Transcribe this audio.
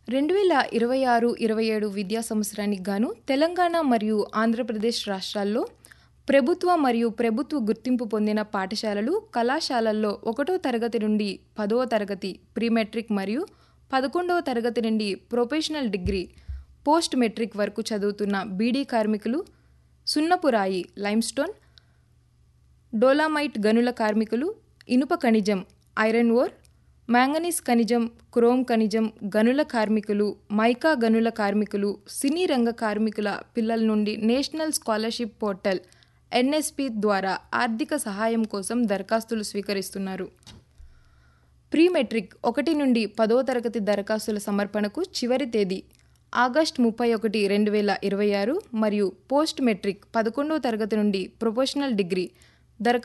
రెండు వేల ఇరవై ఆరు ఇరవై ఏడు విద్యా సంవత్సరానికి గాను తెలంగాణ మరియు ఆంధ్రప్రదేశ్ రాష్ట్రాల్లో ప్రభుత్వ మరియు ప్రభుత్వ గుర్తింపు పొందిన పాఠశాలలు కళాశాలల్లో ఒకటో తరగతి నుండి పదవ తరగతి ప్రీ మెట్రిక్ మరియు పదకొండవ తరగతి నుండి ప్రొఫెషనల్ డిగ్రీ పోస్ట్ మెట్రిక్ వరకు చదువుతున్న బీడీ కార్మికులు సున్నపురాయి లైమ్స్టోన్ డోలామైట్ గనుల కార్మికులు ఇనుప ఖనిజం ఐరన్ ఓర్ మ్యాంగనీస్ ఖనిజం క్రోమ్ ఖనిజం గనుల కార్మికులు మైకా గనుల కార్మికులు సినీ రంగ కార్మికుల పిల్లల నుండి నేషనల్ స్కాలర్షిప్ పోర్టల్ ఎన్ఎస్పి ద్వారా ఆర్థిక సహాయం కోసం దరఖాస్తులు స్వీకరిస్తున్నారు ప్రీ మెట్రిక్ ఒకటి నుండి పదో తరగతి దరఖాస్తుల సమర్పణకు చివరి తేదీ ఆగస్ట్ ముప్పై ఒకటి రెండు వేల ఇరవై ఆరు మరియు పోస్ట్ మెట్రిక్ పదకొండవ తరగతి నుండి ప్రొఫెషనల్ డిగ్రీ